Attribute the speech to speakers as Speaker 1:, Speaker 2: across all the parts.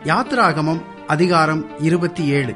Speaker 1: யாத்திராகமம் அதிகாரம் இருபத்தி ஏழு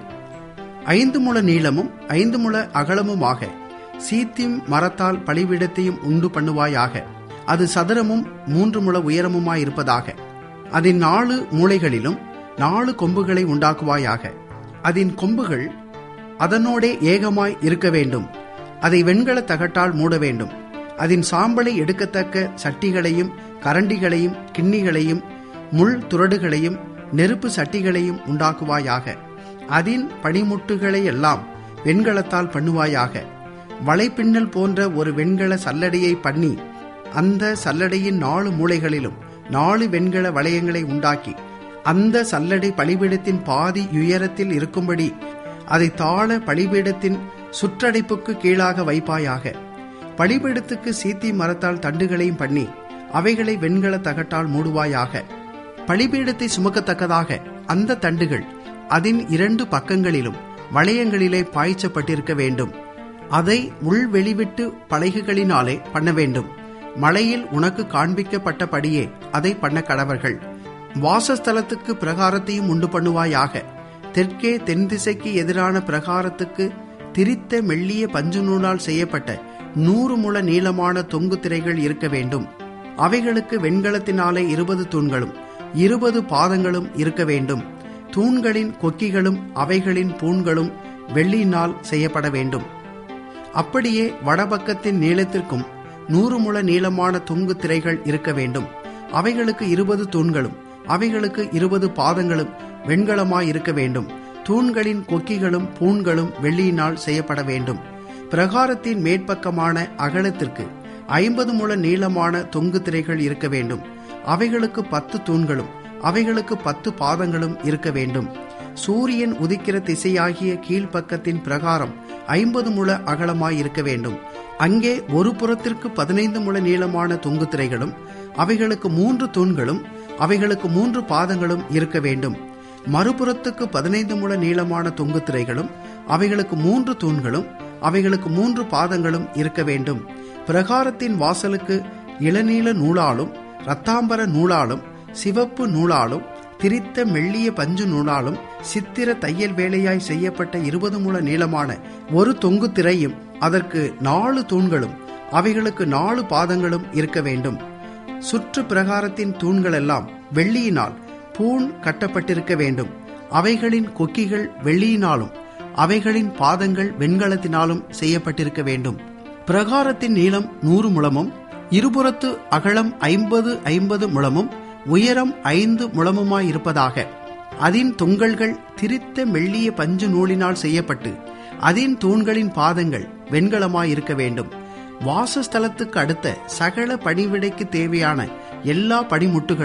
Speaker 1: ஐந்து முழ நீளமும் ஐந்து முழ அகலமுமாக சீத்திம் மரத்தால் பலிபீடத்தையும் உண்டு பண்ணுவாயாக அது சதுரமும் மூன்று முழ உயரமுமாயிருப்பதாக அதன் நாலு மூலைகளிலும் நாலு கொம்புகளை உண்டாக்குவாயாக அதன் கொம்புகள் அதனோடே ஏகமாய் இருக்க வேண்டும் அதை வெண்கல தகட்டால் மூட வேண்டும் அதன் சாம்பலை எடுக்கத்தக்க சட்டிகளையும் கரண்டிகளையும் கிண்ணிகளையும் முள் துறடுகளையும் நெருப்பு சட்டிகளையும் உண்டாக்குவாயாக அதின் பனிமுட்டுகளை எல்லாம் வெண்கலத்தால் பண்ணுவாயாக வலைப்பின்னல் போன்ற ஒரு வெண்கல சல்லடையை பண்ணி அந்த சல்லடையின் நாலு மூலைகளிலும் நாலு வெண்கல வளையங்களை உண்டாக்கி அந்த சல்லடை பலிபீடத்தின் பாதி உயரத்தில் இருக்கும்படி அதை தாழ பலிபீடத்தின் சுற்றடைப்புக்கு கீழாக வைப்பாயாக பலிபீடத்துக்கு சீத்தி மரத்தால் தண்டுகளையும் பண்ணி அவைகளை வெண்கல தகட்டால் மூடுவாயாக பலிபீடத்தை சுமக்கத்தக்கதாக அந்த தண்டுகள் அதன் இரண்டு பக்கங்களிலும் வளையங்களிலே பாய்ச்சப்பட்டிருக்க வேண்டும் அதை உள் வெளிவிட்டு பலகைகளினாலே பண்ண வேண்டும் மலையில் உனக்கு காண்பிக்கப்பட்டபடியே அதை பண்ண கடவர்கள் வாசஸ்தலத்துக்கு பிரகாரத்தையும் உண்டு பண்ணுவாயாக தெற்கே தென் திசைக்கு எதிரான பிரகாரத்துக்கு திரித்த மெல்லிய பஞ்சு நூலால் செய்யப்பட்ட நூறு முழ நீளமான தொங்கு திரைகள் இருக்க வேண்டும் அவைகளுக்கு வெண்கலத்தினாலே இருபது தூண்களும் இருபது பாதங்களும் இருக்க வேண்டும் தூண்களின் கொக்கிகளும் அவைகளின் பூண்களும் வெள்ளியினால் செய்யப்பட வேண்டும் அப்படியே வடபக்கத்தின் நீளத்திற்கும் நூறு முழ நீளமான தொங்கு திரைகள் இருக்க வேண்டும் அவைகளுக்கு இருபது தூண்களும் அவைகளுக்கு இருபது பாதங்களும் வெண்கலமாய் இருக்க வேண்டும் தூண்களின் கொக்கிகளும் பூண்களும் வெள்ளியினால் செய்யப்பட வேண்டும் பிரகாரத்தின் மேற்பக்கமான அகலத்திற்கு ஐம்பது முழ நீளமான தொங்கு திரைகள் இருக்க வேண்டும் அவைகளுக்கு பத்து தூண்களும் அவைகளுக்கு பத்து பாதங்களும் இருக்க வேண்டும் சூரியன் உதிக்கிற திசையாகிய கீழ்ப்பக்கத்தின் பிரகாரம் ஐம்பது முழ அகலமாய் இருக்க வேண்டும் அங்கே ஒரு புறத்திற்கு பதினைந்து முழ நீளமான தொங்கு திரைகளும் அவைகளுக்கு மூன்று தூண்களும் அவைகளுக்கு மூன்று பாதங்களும் இருக்க வேண்டும் மறுபுறத்துக்கு பதினைந்து முழ நீளமான தொங்கு திரைகளும் அவைகளுக்கு மூன்று தூண்களும் அவைகளுக்கு மூன்று பாதங்களும் இருக்க வேண்டும் பிரகாரத்தின் வாசலுக்கு இளநீல நூலாலும் இரத்தாம்பர நூலாலும் சிவப்பு நூலாலும் திரித்த மெல்லிய பஞ்சு நூலாலும் சித்திர தையல் வேலையாய் செய்யப்பட்ட இருபது முழ நீளமான ஒரு தொங்கு திரையும் அதற்கு நாலு தூண்களும் அவைகளுக்கு நாலு பாதங்களும் இருக்க வேண்டும் சுற்று பிரகாரத்தின் தூண்கள் எல்லாம் வெள்ளியினால் பூண் கட்டப்பட்டிருக்க வேண்டும் அவைகளின் கொக்கிகள் வெள்ளியினாலும் அவைகளின் பாதங்கள் வெண்கலத்தினாலும் செய்யப்பட்டிருக்க வேண்டும் பிரகாரத்தின் நீளம் நூறு முழமும் இருபுறத்து அகலம் ஐம்பது ஐம்பது முழமும் உயரம் ஐந்து முழமுமாயிருப்பதாக அதின் தொங்கல்கள் திரித்த மெல்லிய பஞ்சு நூலினால் செய்யப்பட்டு அதின் தூண்களின் பாதங்கள் வெண்கலமாயிருக்க வேண்டும் வாசஸ்தலத்துக்கு அடுத்த சகல பணிவிடைக்கு தேவையான எல்லா படிமுட்டுகளும்